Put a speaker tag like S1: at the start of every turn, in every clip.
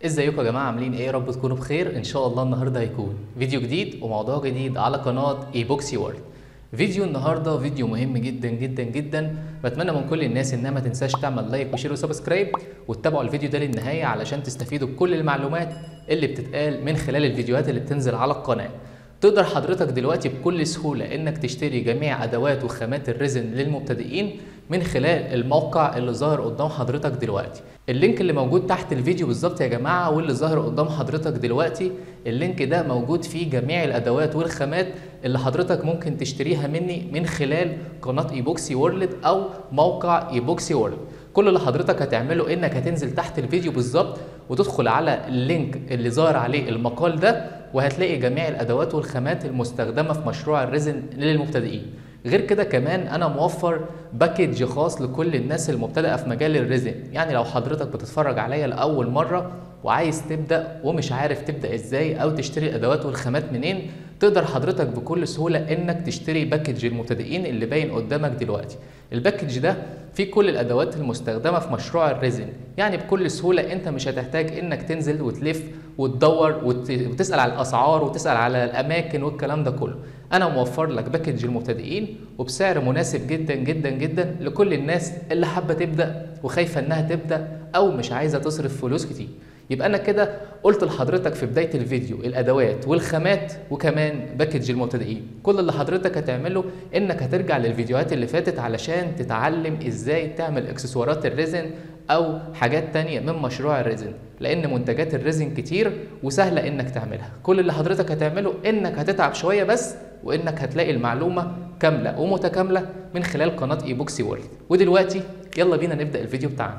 S1: ازيكم يا جماعه عاملين ايه يا رب تكونوا بخير ان شاء الله النهارده هيكون فيديو جديد وموضوع جديد على قناه ايبوكسي وورلد فيديو النهارده فيديو مهم جدا جدا جدا بتمنى من كل الناس انها ما تنساش تعمل لايك وشير وسبسكرايب وتتابعوا الفيديو ده للنهايه علشان تستفيدوا بكل المعلومات اللي بتتقال من خلال الفيديوهات اللي بتنزل على القناه تقدر حضرتك دلوقتي بكل سهولة انك تشتري جميع ادوات وخامات الريزن للمبتدئين من خلال الموقع اللي ظاهر قدام حضرتك دلوقتي اللينك اللي موجود تحت الفيديو بالظبط يا جماعة واللي ظاهر قدام حضرتك دلوقتي اللينك ده موجود فيه جميع الادوات والخامات اللي حضرتك ممكن تشتريها مني من خلال قناة ايبوكسي وورلد او موقع ايبوكسي وورلد كل اللي حضرتك هتعمله انك هتنزل تحت الفيديو بالظبط وتدخل على اللينك اللي ظاهر عليه المقال ده وهتلاقي جميع الادوات والخامات المستخدمه في مشروع الريزن للمبتدئين غير كده كمان انا موفر باكج خاص لكل الناس المبتدئه في مجال الريزن يعني لو حضرتك بتتفرج عليا لاول مره وعايز تبدا ومش عارف تبدا ازاي او تشتري الادوات والخامات منين تقدر حضرتك بكل سهوله انك تشتري باكج المبتدئين اللي باين قدامك دلوقتي الباكج ده فيه كل الادوات المستخدمه في مشروع الريزن يعني بكل سهوله انت مش هتحتاج انك تنزل وتلف وتدور وتسال على الاسعار وتسال على الاماكن والكلام ده كله انا موفر لك باكج المبتدئين وبسعر مناسب جدا جدا جدا لكل الناس اللي حابه تبدا وخايفه انها تبدا او مش عايزه تصرف فلوس كتير يبقى انا كده قلت لحضرتك في بدايه الفيديو الادوات والخامات وكمان باكج المبتدئين كل اللي حضرتك هتعمله انك هترجع للفيديوهات اللي فاتت علشان تتعلم ازاي تعمل اكسسوارات الريزن او حاجات تانية من مشروع الريزن لان منتجات الريزن كتير وسهله انك تعملها كل اللي حضرتك هتعمله انك هتتعب شويه بس وانك هتلاقي المعلومه كامله ومتكامله من خلال قناه ايبوكسي وورلد ودلوقتي يلا بينا نبدا الفيديو بتاعنا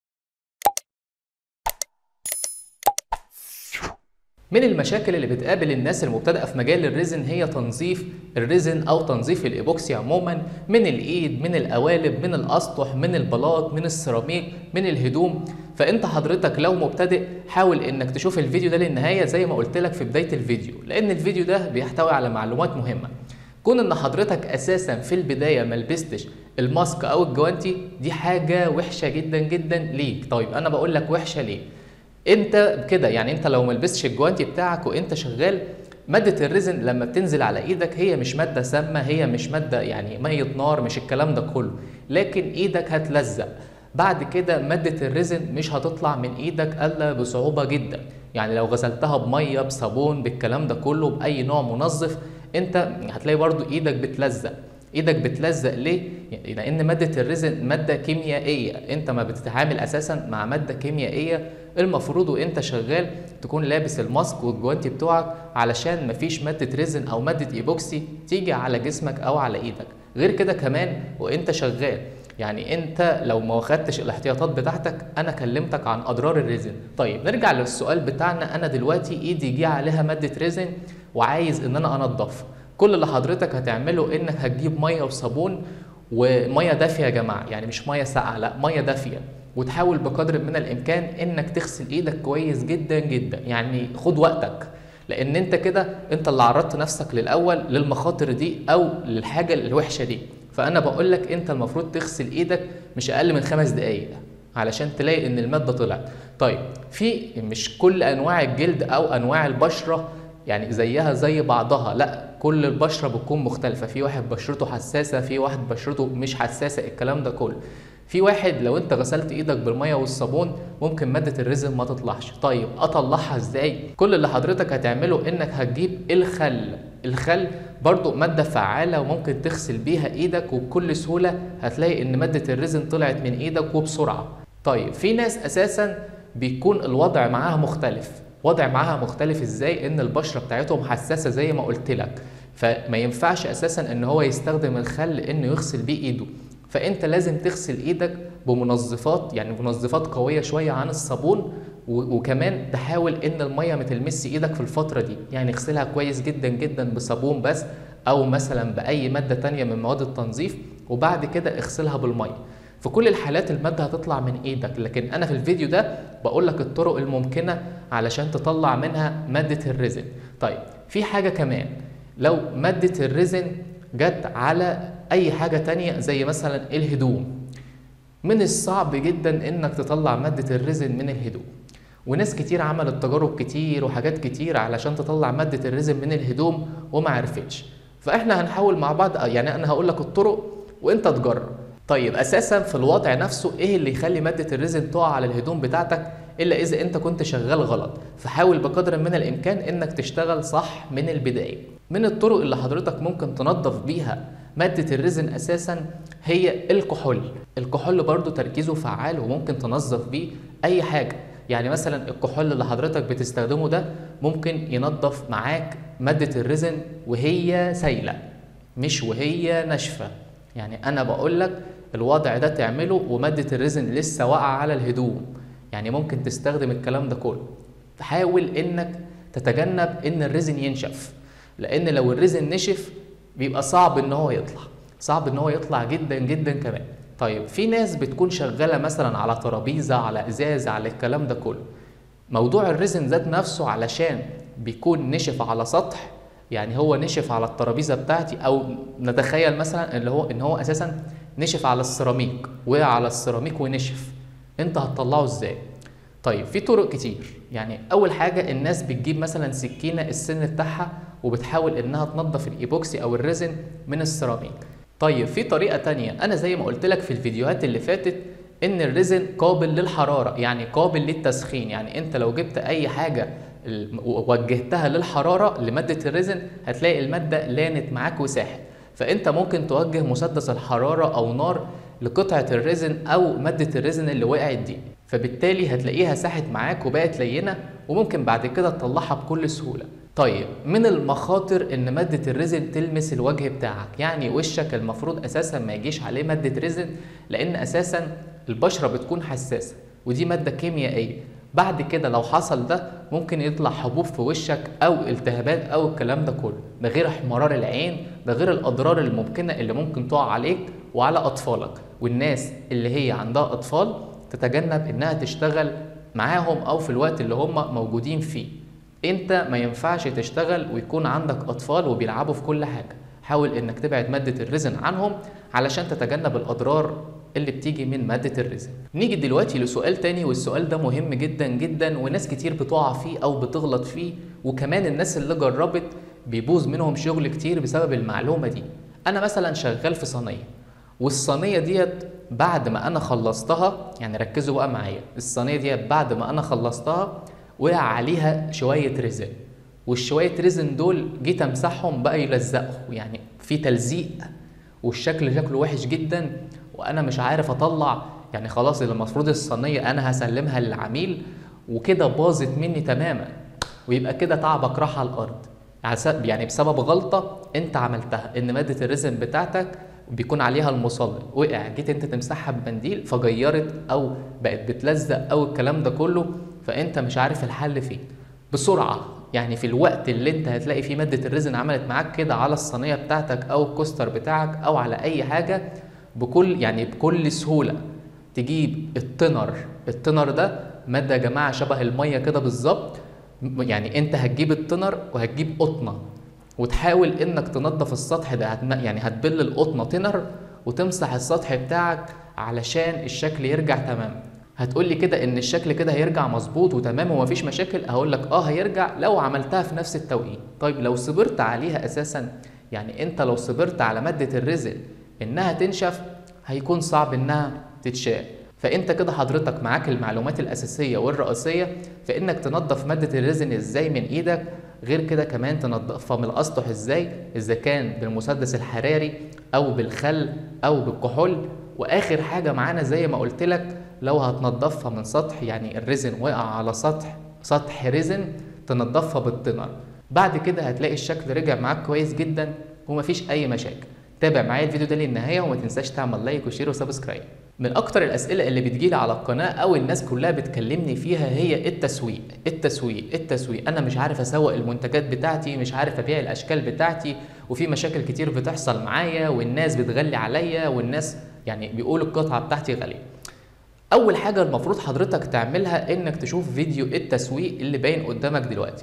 S1: من المشاكل اللي بتقابل الناس المبتدئه في مجال الريزن هي تنظيف الريزن او تنظيف الايبوكسي عموما من الايد من القوالب من الاسطح من البلاط من السيراميك من الهدوم فانت حضرتك لو مبتدئ حاول انك تشوف الفيديو ده للنهايه زي ما قلت لك في بدايه الفيديو لان الفيديو ده بيحتوي على معلومات مهمه كون ان حضرتك اساسا في البدايه ما لبستش الماسك او الجوانتي دي حاجه وحشه جدا جدا ليك طيب انا بقول لك وحشه ليه انت كده يعني انت لو ما لبستش الجوانتي بتاعك وانت شغال مادة الريزن لما بتنزل على ايدك هي مش مادة سامة هي مش مادة يعني مية نار مش الكلام ده كله لكن ايدك هتلزق بعد كده مادة الريزن مش هتطلع من ايدك الا بصعوبة جدا يعني لو غسلتها بمية بصابون بالكلام ده كله بأي نوع منظف انت هتلاقي برضو ايدك بتلزق ايدك بتلزق ليه؟ لان ماده الريزن ماده كيميائيه انت ما بتتعامل اساسا مع ماده كيميائيه المفروض وانت شغال تكون لابس الماسك والجوانتي بتوعك علشان مفيش ماده ريزن او ماده ايبوكسي تيجي على جسمك او على ايدك غير كده كمان وانت شغال يعني انت لو ما واخدتش الاحتياطات بتاعتك انا كلمتك عن اضرار الريزن طيب نرجع للسؤال بتاعنا انا دلوقتي ايدي جه عليها ماده ريزن وعايز ان انا انضفها كل اللي حضرتك هتعمله انك هتجيب ميه وصابون وميه دافيه يا جماعه يعني مش ميه ساقعه لا ميه دافيه وتحاول بقدر من الامكان انك تغسل ايدك كويس جدا جدا يعني خد وقتك لان انت كده انت اللي عرضت نفسك للاول للمخاطر دي او للحاجه الوحشه دي فانا بقول لك انت المفروض تغسل ايدك مش اقل من خمس دقائق علشان تلاقي ان الماده طلعت طيب في مش كل انواع الجلد او انواع البشره يعني زيها زي بعضها لا كل البشره بتكون مختلفه في واحد بشرته حساسه في واحد بشرته مش حساسه الكلام ده كله في واحد لو انت غسلت ايدك بالميه والصابون ممكن ماده الريزن ما تطلعش طيب اطلعها ازاي كل اللي حضرتك هتعمله انك هتجيب الخل الخل برضو ماده فعاله وممكن تغسل بيها ايدك وبكل سهوله هتلاقي ان ماده الريزن طلعت من ايدك وبسرعه طيب في ناس اساسا بيكون الوضع معاها مختلف وضع معاها مختلف ازاي ان البشره بتاعتهم حساسه زي ما قلت لك فما ينفعش اساسا ان هو يستخدم الخل انه يغسل بيه ايده فانت لازم تغسل ايدك بمنظفات يعني منظفات قويه شويه عن الصابون وكمان تحاول ان الميه ما تلمس ايدك في الفتره دي يعني اغسلها كويس جدا جدا بصابون بس او مثلا باي ماده تانية من مواد التنظيف وبعد كده اغسلها بالميه في كل الحالات المادة هتطلع من ايدك لكن انا في الفيديو ده بقول لك الطرق الممكنة علشان تطلع منها مادة الريزن طيب في حاجة كمان لو مادة الريزن جت على اي حاجة تانية زي مثلا الهدوم من الصعب جدا انك تطلع مادة الريزن من الهدوم وناس كتير عملت تجارب كتير وحاجات كتير علشان تطلع مادة الريزن من الهدوم وما عرفتش فاحنا هنحاول مع بعض يعني انا هقول لك الطرق وانت تجرب طيب اساسا في الوضع نفسه ايه اللي يخلي مادة الريزن تقع على الهدوم بتاعتك الا اذا انت كنت شغال غلط فحاول بقدر من الامكان انك تشتغل صح من البداية من الطرق اللي حضرتك ممكن تنظف بيها مادة الريزن اساسا هي الكحول الكحول برضو تركيزه فعال وممكن تنظف بيه اي حاجة يعني مثلا الكحول اللي حضرتك بتستخدمه ده ممكن ينظف معاك مادة الريزن وهي سايلة مش وهي ناشفة يعني انا بقول لك الوضع ده تعمله ومادة الريزن لسه واقعة على الهدوم يعني ممكن تستخدم الكلام ده كله فحاول انك تتجنب ان الريزن ينشف لان لو الريزن نشف بيبقى صعب ان هو يطلع صعب ان هو يطلع جدا جدا كمان طيب في ناس بتكون شغالة مثلا على ترابيزة على ازاز على الكلام ده كله موضوع الريزن ذات نفسه علشان بيكون نشف على سطح يعني هو نشف على الترابيزه بتاعتي او نتخيل مثلا اللي هو ان هو اساسا نشف على السيراميك وقع على السيراميك ونشف انت هتطلعه ازاي طيب في طرق كتير يعني اول حاجه الناس بتجيب مثلا سكينه السن بتاعها وبتحاول انها تنظف الايبوكسي او الريزن من السيراميك طيب في طريقه تانية انا زي ما قلت لك في الفيديوهات اللي فاتت ان الريزن قابل للحراره يعني قابل للتسخين يعني انت لو جبت اي حاجه وجهتها للحراره لماده الريزن هتلاقي الماده لانت معاك وساحت فانت ممكن توجه مسدس الحراره او نار لقطعه الريزن او ماده الريزن اللي وقعت دي فبالتالي هتلاقيها ساحت معاك وبقت لينه وممكن بعد كده تطلعها بكل سهوله طيب من المخاطر ان ماده الريزن تلمس الوجه بتاعك يعني وشك المفروض اساسا ما يجيش عليه ماده ريزن لان اساسا البشره بتكون حساسه ودي ماده كيميائيه بعد كده لو حصل ده ممكن يطلع حبوب في وشك او التهابات او الكلام ده كله ده غير احمرار العين ده غير الاضرار الممكنه اللي ممكن تقع عليك وعلى اطفالك والناس اللي هي عندها اطفال تتجنب انها تشتغل معاهم او في الوقت اللي هم موجودين فيه انت ما ينفعش تشتغل ويكون عندك اطفال وبيلعبوا في كل حاجه حاول انك تبعد ماده الريزن عنهم علشان تتجنب الاضرار اللي بتيجي من مادة الريزن نيجي دلوقتي لسؤال تاني والسؤال ده مهم جدا جدا وناس كتير بتقع فيه او بتغلط فيه وكمان الناس اللي جربت بيبوظ منهم شغل كتير بسبب المعلومة دي انا مثلا شغال في صينية والصينية ديت بعد ما انا خلصتها يعني ركزوا بقى معايا الصينية ديت بعد ما انا خلصتها وقع عليها شوية ريزن والشوية ريزن دول جيت امسحهم بقى يلزقوا يعني في تلزيق والشكل شكله وحش جدا وانا مش عارف اطلع يعني خلاص المفروض الصينيه انا هسلمها للعميل وكده باظت مني تماما ويبقى كده تعبك راح على الارض يعني بسبب غلطه انت عملتها ان ماده الريزن بتاعتك بيكون عليها المصلب وقع جيت انت تمسحها بمنديل فغيرت او بقت بتلزق او الكلام ده كله فانت مش عارف الحل فين بسرعه يعني في الوقت اللي انت هتلاقي فيه ماده الريزن عملت معاك كده على الصينيه بتاعتك او الكوستر بتاعك او على اي حاجه بكل يعني بكل سهوله تجيب التنر التنر ده ماده يا جماعه شبه الميه كده بالظبط يعني انت هتجيب التنر وهتجيب قطنه وتحاول انك تنظف السطح ده يعني هتبل القطنه تنر وتمسح السطح بتاعك علشان الشكل يرجع تمام هتقول لي كده ان الشكل كده هيرجع مظبوط وتمام ومفيش مشاكل هقول لك اه هيرجع لو عملتها في نفس التوقيت طيب لو صبرت عليها اساسا يعني انت لو صبرت على ماده الرزل انها تنشف هيكون صعب انها تتشال فانت كده حضرتك معاك المعلومات الاساسيه والرئيسيه في انك تنظف ماده الريزن ازاي من ايدك غير كده كمان تنظفها من الاسطح ازاي اذا كان بالمسدس الحراري او بالخل او بالكحول واخر حاجه معانا زي ما قلت لك لو هتنضفها من سطح يعني الريزن وقع على سطح سطح ريزن تنضفها بالتنر بعد كده هتلاقي الشكل رجع معاك كويس جدا ومفيش اي مشاكل تابع معايا الفيديو ده للنهايه وما تنساش تعمل لايك وشير وسبسكرايب من اكتر الاسئله اللي بتجيلي على القناه او الناس كلها بتكلمني فيها هي التسويق التسويق التسويق انا مش عارف اسوق المنتجات بتاعتي مش عارف ابيع الاشكال بتاعتي وفي مشاكل كتير بتحصل معايا والناس بتغلي عليا والناس يعني بيقولوا القطعه بتاعتي غاليه اول حاجه المفروض حضرتك تعملها انك تشوف فيديو التسويق اللي باين قدامك دلوقتي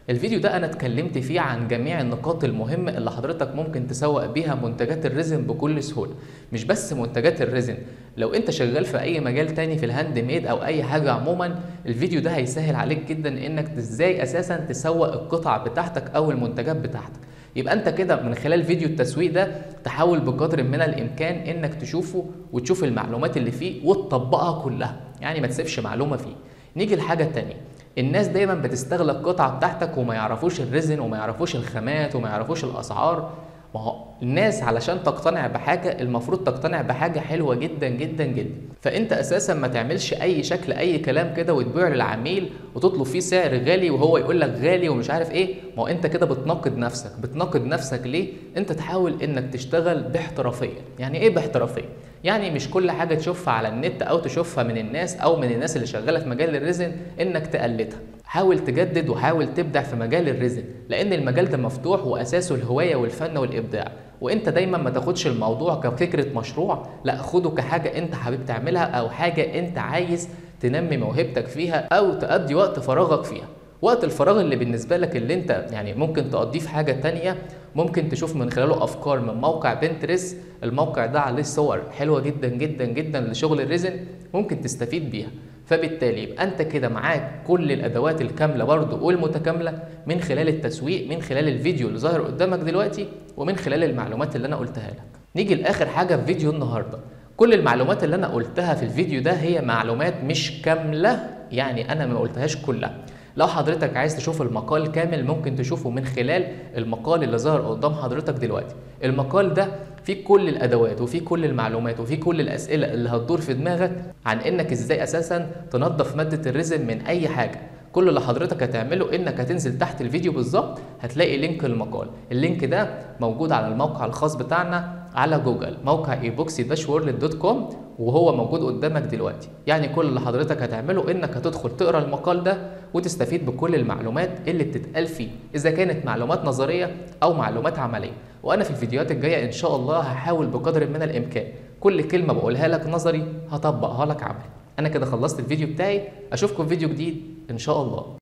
S1: الفيديو ده انا اتكلمت فيه عن جميع النقاط المهمة اللي حضرتك ممكن تسوق بيها منتجات الريزن بكل سهولة مش بس منتجات الريزن لو انت شغال في اي مجال تاني في الهاند ميد او اي حاجة عموما الفيديو ده هيسهل عليك جدا انك ازاي اساسا تسوق القطع بتاعتك او المنتجات بتاعتك يبقى انت كده من خلال فيديو التسويق ده تحاول بقدر من الامكان انك تشوفه وتشوف المعلومات اللي فيه وتطبقها كلها يعني ما تسيبش معلومه فيه نيجي لحاجه تانية الناس دايما بتستغل القطعه بتاعتك وما يعرفوش الريزن وما يعرفوش الخامات وما يعرفوش الاسعار ما هو الناس علشان تقتنع بحاجة المفروض تقتنع بحاجة حلوة جدا جدا جدا فانت اساسا ما تعملش اي شكل اي كلام كده وتبيع للعميل وتطلب فيه سعر غالي وهو يقول لك غالي ومش عارف ايه ما هو انت كده بتناقض نفسك بتناقض نفسك ليه انت تحاول انك تشتغل باحترافية يعني ايه باحترافية يعني مش كل حاجة تشوفها على النت او تشوفها من الناس او من الناس اللي شغالة في مجال الريزن انك تقلدها حاول تجدد وحاول تبدع في مجال الريزن لان المجال ده مفتوح واساسه الهوايه والفن والابداع وانت دايما ما تاخدش الموضوع كفكره مشروع لا خده كحاجه انت حابب تعملها او حاجه انت عايز تنمي موهبتك فيها او تقضي وقت فراغك فيها وقت الفراغ اللي بالنسبه لك اللي انت يعني ممكن تقضيه في حاجه تانية ممكن تشوف من خلاله افكار من موقع بنترست الموقع ده عليه صور حلوه جدا جدا جدا لشغل الريزن ممكن تستفيد بيها فبالتالي يبقى انت كده معاك كل الادوات الكامله برضه والمتكامله من خلال التسويق من خلال الفيديو اللي ظاهر قدامك دلوقتي ومن خلال المعلومات اللي انا قلتها لك نيجي لاخر حاجه في فيديو النهارده كل المعلومات اللي انا قلتها في الفيديو ده هي معلومات مش كامله يعني انا ما قلتهاش كلها لو حضرتك عايز تشوف المقال كامل ممكن تشوفه من خلال المقال اللي ظهر قدام حضرتك دلوقتي المقال ده فيه كل الادوات وفيه كل المعلومات وفيه كل الاسئله اللي هتدور في دماغك عن انك ازاي اساسا تنظف ماده الريزن من اي حاجه كل اللي حضرتك هتعمله انك هتنزل تحت الفيديو بالظبط هتلاقي لينك المقال اللينك ده موجود على الموقع الخاص بتاعنا على جوجل موقع ايبوكسي داش وورلد دوت كوم وهو موجود قدامك دلوقتي يعني كل اللي حضرتك هتعمله انك هتدخل تقرا المقال ده وتستفيد بكل المعلومات اللي بتتقال فيه اذا كانت معلومات نظريه او معلومات عمليه وانا في الفيديوهات الجايه ان شاء الله هحاول بقدر من الامكان كل كلمه بقولها لك نظري هطبقها لك عملي انا كده خلصت الفيديو بتاعي اشوفكم في فيديو جديد ان شاء الله